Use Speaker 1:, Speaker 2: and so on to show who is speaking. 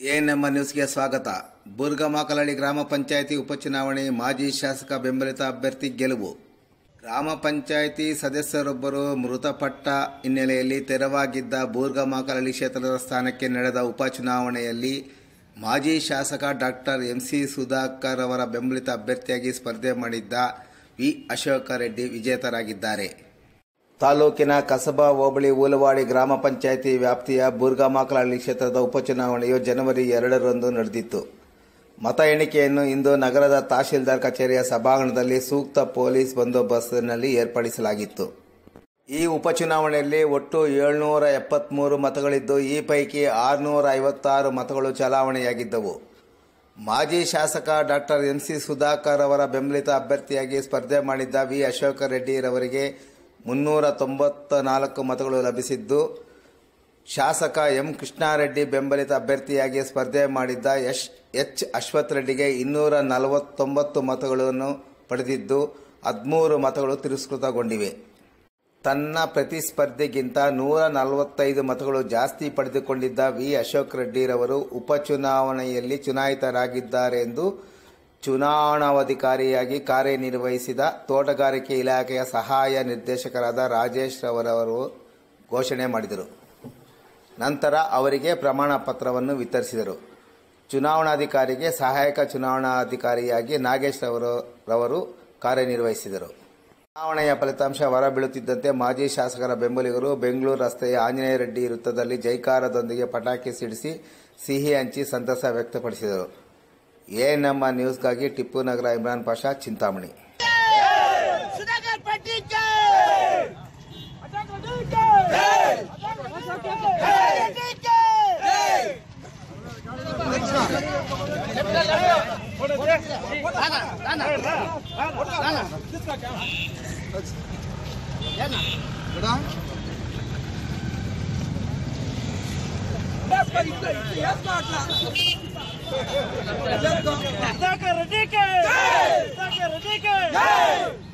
Speaker 1: ANM ನ್ಯೂಸ್ಗೆ ಸ್ವಾಗತ ಬುರ್ಗಮಾಕಲಹಳ್ಳಿ ಗ್ರಾಮ ಪಂಚಾಯಿತಿ ಉಪಚುನಾವಣೆ ಮಾಜಿ ಶಾಸಕ ಬೆಂಬಲಿತ ಅಭ್ಯರ್ಥಿ ಗೆಲುವು ಗ್ರಾಮ ಪಂಚಾಯಿತಿ ಸದಸ್ಯರೊಬ್ಬರು ಮೃತಪಟ್ಟ ಹಿನ್ನೆಲೆಯಲ್ಲಿ ತೆರವಾಗಿದ್ದ ಬೂರ್ಗಮಾಕಲಹಳ್ಳಿ ಕ್ಷೇತ್ರದ ಸ್ಥಾನಕ್ಕೆ ನಡೆದ ಉಪಚುನಾವಣೆಯಲ್ಲಿ ಮಾಜಿ ಶಾಸಕ ಡಾಕ್ಟರ್ ಎಂಸಿ ಸುಧಾಕರ್ ಅವರ ಬೆಂಬಲಿತ ಅಭ್ಯರ್ಥಿಯಾಗಿ ಸ್ಪರ್ಧೆ ಮಾಡಿದ್ದ ವಿ ಅಶೋಕ ರೆಡ್ಡಿ ವಿಜೇತರಾಗಿದ್ದಾರೆ ತಾಲೂಕಿನ ಕಸಬಾ ಹೋಬಳಿ ಊಲವಾಡಿ ಗ್ರಾಮ ಪಂಚಾಯಿತಿ ವ್ಯಾಪ್ತಿಯ ಬೂರ್ಗಾಮಾಕಲಹಳ್ಳಿ ಕ್ಷೇತ್ರದ ಉಪಚುನಾವಣೆಯು ಜನವರಿ ಎರಡರಂದು ನಡೆದಿತ್ತು ಮತ ಎಣಿಕೆಯನ್ನು ಇಂದು ನಗರದ ತಹಶೀಲ್ದಾರ್ ಕಚೇರಿಯ ಸಭಾಂಗಣದಲ್ಲಿ ಸೂಕ್ತ ಪೊಲೀಸ್ ಬಂದೋಬಸ್ತ್ನಲ್ಲಿ ಏರ್ಪಡಿಸಲಾಗಿತ್ತು ಈ ಉಪಚುನಾವಣೆಯಲ್ಲಿ ಒಟ್ಟು ಏಳ್ನೂರ ಎಪ್ಪತ್ಮೂರು ಮತಗಳಿದ್ದು ಈ ಪೈಕಿ ಆರುನೂರ ಐವತ್ತಾರು ಮತಗಳು ಚಲಾವಣೆಯಾಗಿದ್ದವು ಮಾಜಿ ಶಾಸಕ ಡಾಕ್ಟರ್ ಎಂಸಿ ಸುಧಾಕರ್ ಅವರ ಬೆಂಬಲಿತ ಅಭ್ಯರ್ಥಿಯಾಗಿ ಸ್ಪರ್ಧೆ ಮಾಡಿದ್ದ ವಿ ಅಶೋಕ ರೆಡ್ಡಿರವರಿಗೆ ಮುನ್ನೂರ ತೊಂಬತ್ತ ನಾಲ್ಕು ಮತಗಳು ಲಭಿಸಿದ್ದು ಶಾಸಕ ಎಂ ಕೃಷ್ಣಾರೆಡ್ಡಿ ಬೆಂಬಲಿತ ಅಭ್ಯರ್ಥಿಯಾಗಿ ಸ್ಪರ್ಧೆ ಮಾಡಿದ್ದ ಎಚ್ ಎಚ್ ಅಶ್ವಥ್ ರೆಡ್ಡಿಗೆ ಇನ್ನೂರ ನಲವತ್ತೊಂಬತ್ತು ಮತಗಳನ್ನು ಪಡೆದಿದ್ದು ಹದಿಮೂರು ಮತಗಳು ತಿರಸ್ಕೃತಗೊಂಡಿವೆ ತನ್ನ ಪ್ರತಿಸ್ಪರ್ಧಿಗಿಂತ ನೂರ ನಲವತ್ತೈದು ಮತಗಳು ಜಾಸ್ತಿ ಪಡೆದುಕೊಂಡಿದ್ದ ವಿ ಅಶೋಕ್ ರೆಡ್ಡಿರವರು ಉಪಚುನಾವಣೆಯಲ್ಲಿ ಚುನಾಯಿತರಾಗಿದ್ದಾರೆ ಎಂದು ಚುನಾವಣಾಧಿಕಾರಿಯಾಗಿ ಕಾರ್ಯನಿರ್ವಹಿಸಿದ ತೋಟಗಾರಿಕೆ ಇಲಾಖೆಯ ಸಹಾಯ ನಿರ್ದೇಶಕರಾದ ರಾಜೇಶ್ ರವರವರು ಘೋಷಣೆ ಮಾಡಿದರು ನಂತರ ಅವರಿಗೆ ಪ್ರಮಾಣ ಪತ್ರವನ್ನು ವಿತರಿಸಿದರು ಚುನಾವಣಾಧಿಕಾರಿಗೆ ಸಹಾಯಕ ಚುನಾವಣಾಧಿಕಾರಿಯಾಗಿ ನಾಗೇಶ್ ರವರು ರವರು ಕಾರ್ಯನಿರ್ವಹಿಸಿದರು ಚುನಾವಣೆಯ ಫಲಿತಾಂಶ ಹೊರಬೀಳುತ್ತಿದ್ದಂತೆ ಮಾಜಿ ಶಾಸಕರ ಬೆಂಬಲಿಗರು ಬೆಂಗಳೂರು ರಸ್ತೆಯ ಆಂಜನೇಯ ರೆಡ್ಡಿ ವೃತ್ತದಲ್ಲಿ ಜೈಕಾರದೊಂದಿಗೆ ಪಟಾಕಿ ಸಿಡಿಸಿ ಸಿಹಿ ಹಂಚಿ ಸಂತಸ ವ್ಯಕ್ತಪಡಿಸಿದರು ಎ ನಮ್ಮ ನ್ಯೂಸ್ಗಾಗಿ ಟಿಪ್ಪು ನಗರ ಇಮ್ರಾನ್ ಪಾಷಾ ಚಿಂತಾಮಣಿ
Speaker 2: ಸುಧಾಕರ್ ಪಟ್ಟಿಕ ಸುಧಾಕರ್ ರೆಡ್ಡಿಗೆ ಸುಧಾಕರ್ ರೆಡ್ಡಿಗೆ